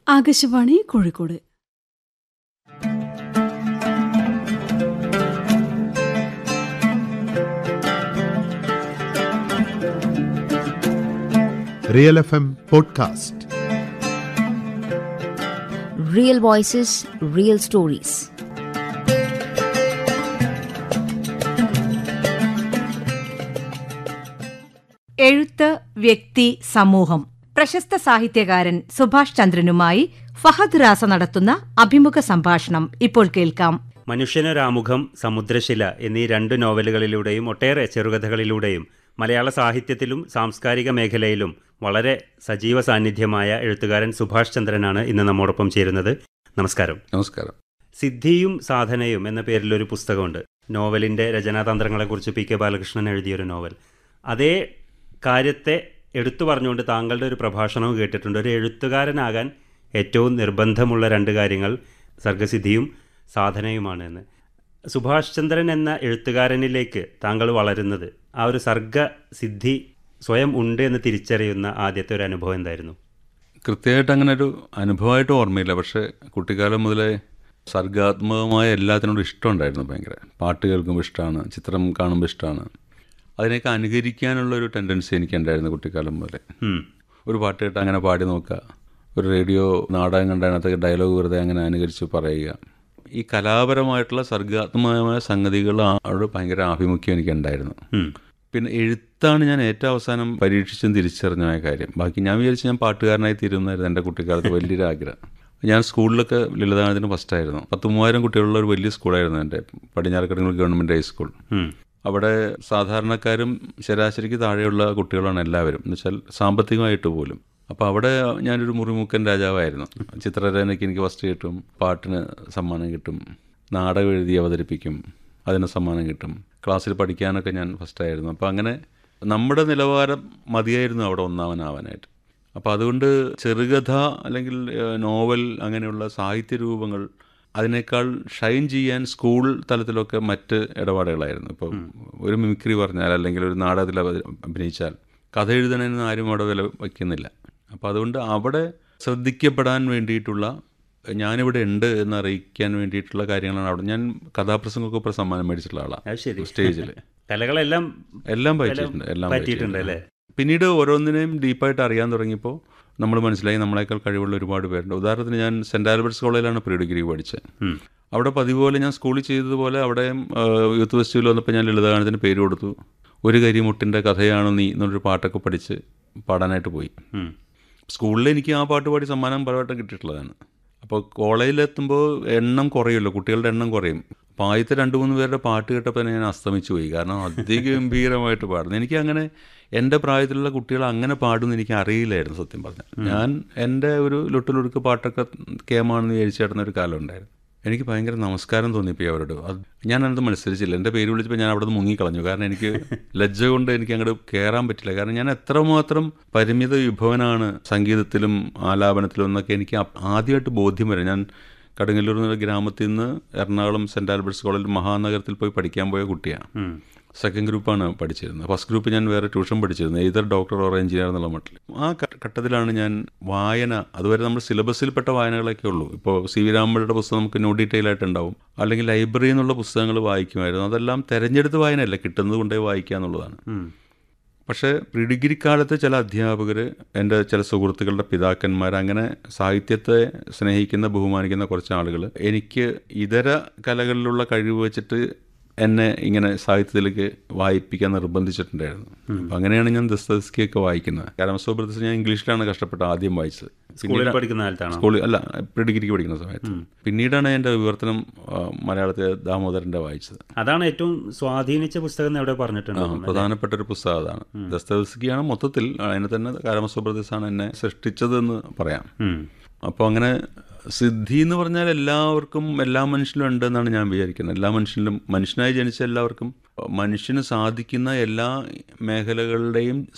Akashvani Kozhikode real F M podcast Real voices, real stories. എഴുത്ത് വ്യക്തി സമൂഹം പ്രശസ്ത സാഹിത്യകാരൻ സുഭാഷ് ചന്ദ്രനുമായി ഫഹദ് റാസ നടത്തുന്ന അഭിമുഖ സംഭാഷണം ഇപ്പോൾ കേൾക്കാം മനുഷ്യനൊരാമുഖം സമുദ്രശില എന്നീ രണ്ട് നോവലുകളിലൂടെയും ഒട്ടേറെ ചെറുകഥകളിലൂടെയും മലയാള സാഹിത്യത്തിലും സാംസ്കാരിക മേഖലയിലും വളരെ സജീവ സാന്നിധ്യമായ എഴുത്തുകാരൻ സുഭാഷ് ചന്ദ്രനാണ് ഇന്ന് നമ്മോടൊപ്പം ചേരുന്നത് നമസ്കാരം നമസ്കാരം സിദ്ധിയും സാധനയും എന്ന പേരിലൊരു പുസ്തകമുണ്ട് നോവലിൻ്റെ രചനാതന്ത്രങ്ങളെക്കുറിച്ച് പി കെ ബാലകൃഷ്ണൻ എഴുതിയൊരു നോവൽ അതേ കാര്യത്തെ എടുത്തു പറഞ്ഞുകൊണ്ട് താങ്കളുടെ ഒരു പ്രഭാഷണവും കേട്ടിട്ടുണ്ട് ഒരു എഴുത്തുകാരനാകാൻ ഏറ്റവും നിർബന്ധമുള്ള രണ്ട് കാര്യങ്ങൾ സർഗസിദ്ധിയും സാധനയുമാണ് എന്ന് സുഭാഷ് ചന്ദ്രൻ എന്ന എഴുത്തുകാരനിലേക്ക് താങ്കൾ വളരുന്നത് ആ ഒരു സർഗസിദ്ധി സ്വയം ഉണ്ട് എന്ന് തിരിച്ചറിയുന്ന ആദ്യത്തെ ഒരു അനുഭവം എന്തായിരുന്നു കൃത്യമായിട്ട് അങ്ങനെ ഒരു അനുഭവമായിട്ട് ഓർമ്മയില്ല പക്ഷേ കുട്ടിക്കാലം മുതലേ സർഗാത്മകമായ എല്ലാത്തിനോടും ഇഷ്ടമുണ്ടായിരുന്നു ഭയങ്കര പാട്ട് കേൾക്കുമ്പോൾ ഇഷ്ടമാണ് ചിത്രം കാണുമ്പോൾ ഇഷ്ടമാണ് അതിനെയൊക്കെ അനുകരിക്കാനുള്ള ഒരു ടെൻഡൻസി എനിക്കുണ്ടായിരുന്നു കുട്ടിക്കാലം മുതലേ ഉം. ഒരു പാട്ട് കേട്ട് അങ്ങനെ പാടി നോക്കുക ഒരു റേഡിയോ നാടകം കണ്ട അതിനകത്ത് ഡയലോഗ് വെറുതെ അങ്ങനെ അനുകരിച്ച് പറയുക ഈ കലാപരമായിട്ടുള്ള സർഗാത്മകമായ സംഗതികളോട് ഭയങ്കര ആഭിമുഖ്യം എനിക്കുണ്ടായിരുന്നു ഉം. പിന്നെ എഴുത്താണ് ഞാൻ ഏറ്റവും അവസാനം പരീക്ഷിച്ചും തിരിച്ചറിഞ്ഞ കാര്യം ബാക്കി ഞാൻ വിചാരിച്ചു ഞാൻ പാട്ടുകാരനായി തീരുമായിരുന്നു എൻ്റെ കുട്ടിക്കാലത്ത് വലിയൊരു ആഗ്രഹം ഞാൻ സ്കൂളിലൊക്കെ ലളിതാനത്തിന് ഫസ്റ്റായിരുന്നു പത്ത് മൂവായിരം കുട്ടികളുള്ള ഒരു വലിയ സ്കൂളായിരുന്നു എൻ്റെ പടിഞ്ഞാറക്കടങ്ങൾ ഗവൺമെൻറ് ഹൈസ്കൂൾ ഉം. അവിടെ സാധാരണക്കാരും ശരാശരിക്ക് താഴെയുള്ള കുട്ടികളാണ് എല്ലാവരും എന്ന് വെച്ചാൽ സാമ്പത്തികമായിട്ട് പോലും അപ്പോൾ അവിടെ ഞാനൊരു മുറിമുക്കൻ രാജാവായിരുന്നു ചിത്രരചനയ്ക്ക് എനിക്ക് ഫസ്റ്റ് കിട്ടും പാട്ടിന് സമ്മാനം കിട്ടും നാടകം എഴുതി അവതരിപ്പിക്കും അതിന് സമ്മാനം കിട്ടും ക്ലാസ്സിൽ പഠിക്കാനൊക്കെ ഞാൻ ഫസ്റ്റായിരുന്നു അപ്പോൾ അങ്ങനെ നമ്മുടെ നിലവാരം മതിയായിരുന്നു അവിടെ ഒന്നാമനാവാനായിട്ട് അപ്പോൾ അതുകൊണ്ട് ചെറുകഥ അല്ലെങ്കിൽ ഏഹ്, നോവൽ അങ്ങനെയുള്ള സാഹിത്യ രൂപങ്ങൾ അതിനേക്കാൾ ഷൈൻ ചെയ്യാൻ സ്കൂൾ തലത്തിലൊക്കെ മറ്റ് ഇടപാടുകളായിരുന്നു ഇപ്പോൾ ഒരു മിമിക്രി പറഞ്ഞാൽ അല്ലെങ്കിൽ ഒരു നാടകത്തിൽ അവ- അഭിനയിച്ചാൽ കഥ എഴുതണമെന്ന് ആരും അവിടെ വില വയ്ക്കുന്നില്ല അപ്പോൾ അതുകൊണ്ട് അവിടെ ശ്രദ്ധിക്കപ്പെടാൻ വേണ്ടിയിട്ടുള്ള ഞാനിവിടെ ഉണ്ട് എന്ന് അറിയിക്കാൻ വേണ്ടിയിട്ടുള്ള കാര്യങ്ങളാണ് അവിടെ ഞാൻ കഥാപ്രസംഗമൊക്കെ ഇപ്പോൾ സമ്മാനം മേടിച്ചിട്ടുള്ള അത് ആളാണ് ശരി സ്റ്റേജിൽ കലകളെല്ലാം എല്ലാം പറ്റിയിട്ടുണ്ട് എല്ലാം പറ്റിയിട്ടുണ്ട് അല്ലേ പിന്നീട് ഓരോന്നിനെയും ഡീപ്പായിട്ട് അറിയാൻ തുടങ്ങിയപ്പോൾ നമ്മൾ മനസ്സിലായി നമ്മളെക്കാൾ കഴിവുള്ള ഒരുപാട് പേരുണ്ട് ഉദാഹരണത്തിന് ഞാൻ സെൻറ് ആൽബർട്ട്സ് കോളേജിലാണ് പ്രീ ഡിഗ്രി പഠിച്ചത് ഉം. അവിടെ പതിവ് പോലെ ഞാൻ സ്കൂളിൽ ചെയ്തതുപോലെ അവിടെയും ആ, യൂത്ത് ഫെസ്റ്റിവൽ വന്നപ്പോൾ ഞാൻ ലളിതഗാനത്തിന് പേര് കൊടുത്തു ഒരു കരിമുട്ടിൻ്റെ കഥയാണ് നീ എന്നൊരു പാട്ടൊക്കെ പഠിച്ച് പാടാനായിട്ട് പോയി ഉം. സ്കൂളിൽ എനിക്ക് ആ പാട്ട് പാടി സമ്മാനം പലവട്ടം കിട്ടിയിട്ടുള്ളതാണ് അപ്പോൾ കോളേജിലെത്തുമ്പോൾ എണ്ണം കുറയുമല്ലോ കുട്ടികളുടെ എണ്ണം കുറയും അപ്പോൾ ആദ്യത്തെ രണ്ട് മൂന്ന് പേരുടെ പാട്ട് കേട്ടപ്പോൾ തന്നെ ഞാൻ അസ്തമിച്ചു പോയി കാരണം അതിഗംഭീരമായിട്ട് പാടുന്നു എനിക്ക് അങ്ങനെ എൻ്റെ പ്രായത്തിലുള്ള കുട്ടികൾ അങ്ങനെ പാടുമെന്ന് എനിക്ക് അറിയില്ലായിരുന്നു സത്യം പറഞ്ഞാൽ ഞാൻ എൻ്റെ ഒരു ലുട്ടിലൊടുക്ക് പാട്ടൊക്കെ കേമാണെന്ന് വിചാരിച്ചു കിടന്ന ഒരു കാലം ഉണ്ടായിരുന്നു എനിക്ക് ഭയങ്കര നമസ്കാരം തോന്നിപ്പോയി അവരോട് അത് ഞാൻ അതിനകത്ത് മത്സരിച്ചില്ല എൻ്റെ പേര് വിളിച്ചപ്പോൾ ഞാൻ അവിടെ നിന്ന് മുങ്ങിക്കളഞ്ഞു കാരണം എനിക്ക് ലജ്ജ കൊണ്ട് എനിക്ക് അങ്ങോട്ട് കയറാൻ പറ്റില്ല കാരണം ഞാൻ എത്രമാത്രം പരിമിത വിഭവനാണ് സംഗീതത്തിലും ആലാപനത്തിലും എന്നൊക്കെ എനിക്ക് അ- ആദ്യമായിട്ട് ബോധ്യം വരും ഞാൻ കടുങ്ങല്ലൂർ എന്ന ഗ്രാമത്തിൽ നിന്ന് എറണാകുളം സെൻറ് ആൽബർട്ട്സ് കോളേജിൽ മഹാനഗരത്തിൽ പോയി പഠിക്കാൻ പോയ കുട്ടിയാണ് ഉം. സെക്കൻഡ് ഗ്രൂപ്പാണ് പഠിച്ചിരുന്നത് ഫസ്റ്റ് ഗ്രൂപ്പ് ഞാൻ വേറെ ട്യൂഷൻ പഠിച്ചിരുന്നത് ഏതർ ഡോക്ടർ ഓർ എഞ്ചിനീയർ എന്നുള്ള മട്ടിൽ ആ ഘ- ഘട്ടത്തിലാണ് ഞാൻ വായന അതുവരെ നമ്മൾ സിലബസിൽപ്പെട്ട വായനകളൊക്കെ ഉള്ളൂ ഇപ്പോൾ സി വി രാമയുടെ പുസ്തകം നമുക്ക് നോ ഡീറ്റെയിൽ ആയിട്ട് ഉണ്ടാവും അല്ലെങ്കിൽ ലൈബ്രറിയിൽ നിന്നുള്ള പുസ്തകങ്ങൾ വായിക്കുമായിരുന്നു അതെല്ലാം തിരഞ്ഞെടുത്ത് വായനയല്ല കിട്ടുന്നത് കൊണ്ടേ വായിക്കുക എന്നുള്ളതാണ് ഉം. പക്ഷേ പ്രീ ഡിഗ്രി കാലത്ത് ചില അധ്യാപകർ എൻ്റെ ചില സുഹൃത്തുക്കളുടെ പിതാക്കന്മാർ അങ്ങനെ സാഹിത്യത്തെ സ്നേഹിക്കുന്ന ബഹുമാനിക്കുന്ന കുറച്ച് ആളുകൾ എനിക്ക് ഇതര കലകളിലുള്ള കഴിവ് വെച്ചിട്ട് എന്നെ ഇങ്ങനെ സാഹിത്യത്തിലേക്ക് വായിപ്പിക്കാൻ നിർബന്ധിച്ചിട്ടുണ്ടായിരുന്നു അപ്പം അങ്ങനെയാണ് ഞാൻ ദസ്തസ്കിയൊക്കെ വായിക്കുന്നത് കാരമസോ ബ്രദർസ് ഞാൻ ഇംഗ്ലീഷിലാണ് കഷ്ടപ്പെട്ട് ആദ്യം വായിച്ചത് സ്കൂളിൽ പിന്നീട് പഠിക്കുന്ന കാലത്താണോ സ്കൂളിൽ അല്ല പ്രീ ഡിഗ്രിക്ക് പഠിക്കുന്ന സമയത്ത് പിന്നീടാണ് എൻ്റെ വിവർത്തനം ആ, മലയാളത്തിൽ ദാമോദരൻ്റെ വായിച്ചത് അതാണ് ഏറ്റവും സ്വാധീനിച്ച പുസ്തകം എന്ന് എവിടെ പറഞ്ഞിട്ടുണ്ട് ആ, പ്രധാനപ്പെട്ട ഒരു പുസ്തകം അതാണ് ദസ്തവസ്കിയാണ് മൊത്തത്തിൽ അതിനെ തന്നെ കാരമസോ ബ്രദേഴ്സാണ് എന്നെ സൃഷ്ടിച്ചതെന്ന് പറയാം ഉം. അപ്പോൾ അങ്ങനെ സിദ്ധി എന്ന് പറഞ്ഞാൽ എല്ലാവർക്കും എല്ലാ മനുഷ്യനും ഉണ്ട് എന്നാണ് ഞാൻ വിചാരിക്കുന്നത് എല്ലാ മനുഷ്യനിലും മനുഷ്യനായി ജനിച്ച എല്ലാവർക്കും മനുഷ്യന് സാധിക്കുന്ന എല്ലാ മേഖലകളുടെയും